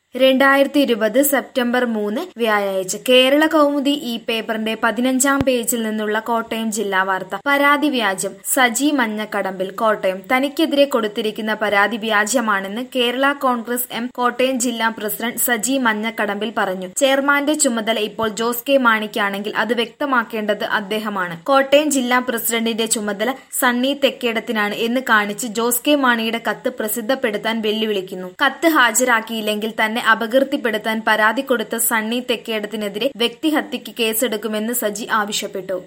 രണ്ടായിരത്തി ഇരുപത് സെപ്റ്റംബർ മൂന്ന് വ്യാഴാഴ്ച കേരള കൗമുദി ഈ പേപ്പറിന്റെ പതിനഞ്ചാം പേജിൽ നിന്നുള്ള കോട്ടയം ജില്ലാ വാർത്ത പരാതി വ്യാജം സജി മഞ്ഞക്കടമ്പിൽ കോട്ടയം തനിക്കെതിരെ കൊടുത്തിരിക്കുന്ന പരാതി വ്യാജമാണെന്ന് കേരള കോൺഗ്രസ് എം കോട്ടയം ജില്ലാ പ്രസിഡന്റ് സജി മഞ്ഞക്കടമ്പിൽ പറഞ്ഞു ചെയർമാന്റെ ചുമതല ഇപ്പോൾ ജോസ് കെ മാണിക്കാണെങ്കിൽ അത് വ്യക്തമാക്കേണ്ടത് അദ്ദേഹമാണ് കോട്ടയം ജില്ലാ പ്രസിഡന്റിന്റെ ചുമതല സണ്ണി തെക്കേടത്തിനാണ് എന്ന് കാണിച്ച് ജോസ് കെ മാണിയുടെ കത്ത് പ്രസിദ്ധപ്പെടുത്താൻ വെല്ലുവിളിക്കുന്നു കത്ത് ഹാജരാക്കിയില്ലെങ്കിൽ തന്നെ അപകീർത്തിപ്പെടുത്താൻ പരാതി കൊടുത്ത സണ്ണി തെക്കേടത്തിനെതിരെ വ്യക്തിഹത്യക്ക് കേസെടുക്കുമെന്ന് സജി ആവശ്യപ്പെട്ടു